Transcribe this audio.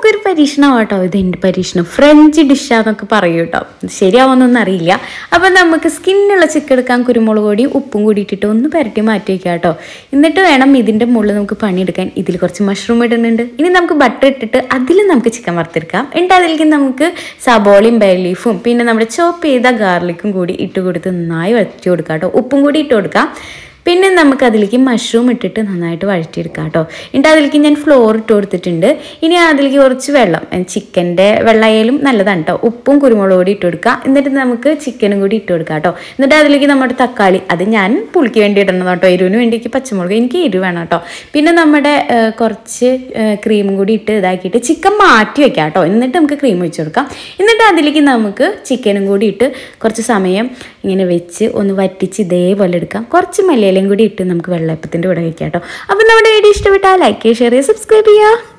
നമുക്കൊരു പരീക്ഷണം കേട്ടോ ഇത് എൻ്റെ പരീക്ഷണം ഫ്രഞ്ച് ഡിഷാന്നൊക്കെ പറയും കേട്ടോ ശരിയാവുമെന്നൊന്നും അറിയില്ല അപ്പം നമുക്ക് സ്കിന്നുള്ള ചിക്കൻ എടുക്കാൻ കുരുമുളക് പൊടിയും ഉപ്പും കൂടി ഇട്ടിട്ട് ഒന്ന് പുരട്ടി മാറ്റി വയ്ക്കാം കേട്ടോ എന്നിട്ട് വേണം ഇതിൻ്റെ മുകളിൽ നമുക്ക് പണിയെടുക്കാൻ ഇതിൽ കുറച്ച് മഷ്റൂം ഇടുന്നുണ്ട് ഇനി നമുക്ക് ബട്ടർ ഇട്ടിട്ട് അതിൽ നമുക്ക് ചിക്കൻ വറുത്തെടുക്കാം എന്നിട്ട് അതിലേക്ക് നമുക്ക് സബോളയും ബേ ലീഫും പിന്നെ നമ്മുടെ ചോപ്പ് ചെയ്ത ഗാർലിക്കും കൂടി ഇട്ട് കൊടുത്ത് നന്നായി വഴറ്റി കൊടുക്കാം കേട്ടോ ഉപ്പും കൂടി ഇട്ട് കൊടുക്കാം പിന്നെ നമുക്ക് അതിലേക്ക് മഷ്റൂം ഇട്ടിട്ട് നന്നായിട്ട് വഴറ്റിയെടുക്കാം കേട്ടോ എന്നിട്ട് അതിലേക്ക് ഞാൻ ഫ്ലോർ ഇട്ട് കൊടുത്തിട്ടുണ്ട് ഇനി അതിലേക്ക് കുറച്ച് വെള്ളം ചിക്കൻ്റെ വെള്ളമായാലും നല്ലതാണ് കേട്ടോ ഉപ്പും കുരുമുളക് പൊടി ഇട്ട് കൊടുക്കുക എന്നിട്ട് നമുക്ക് ചിക്കനും കൂടി ഇട്ട് കൊടുക്കാം കേട്ടോ എന്നിട്ട് അതിലേക്ക് നമ്മുടെ തക്കാളി അത് ഞാൻ പുളിക്ക് വേണ്ടി ഇടണം കേട്ടോ എരിവിന് വേണ്ടിക്ക് പച്ചമുളക് എനിക്ക് എരിവ് വേണം കേട്ടോ പിന്നെ നമ്മുടെ ആ, കുറച്ച് ക്രീമും കൂടി ഇട്ട് ഇതാക്കിയിട്ട് ചിക്കൻ മാറ്റി വെക്കാം കേട്ടോ എന്നിട്ട് നമുക്ക് ക്രീം ഒഴിച്ച് കൊടുക്കാം എന്നിട്ട് അതിലേക്ക് നമുക്ക് ചിക്കനും കൂടി ഇട്ട് കുറച്ച് സമയം ഇങ്ങനെ വെച്ച് ഒന്ന് വറ്റിച്ച് ഇതേപോലെ എടുക്കാം കുറച്ച് മല്ലിയിലയും കൂടി ഇട്ട് നമുക്ക് വെള്ളയപ്പത്തിൻ്റെ കൂടെ വയ്ക്കാം കേട്ടോ അപ്പോൾ നമ്മുടെ വീഡിയോ ഇഷ്ടപ്പെട്ടാൽ ലൈക്ക് ചെയ്യുക ഷെയർ ചെയ്യുക സബ്സ്ക്രൈബ് ചെയ്യുക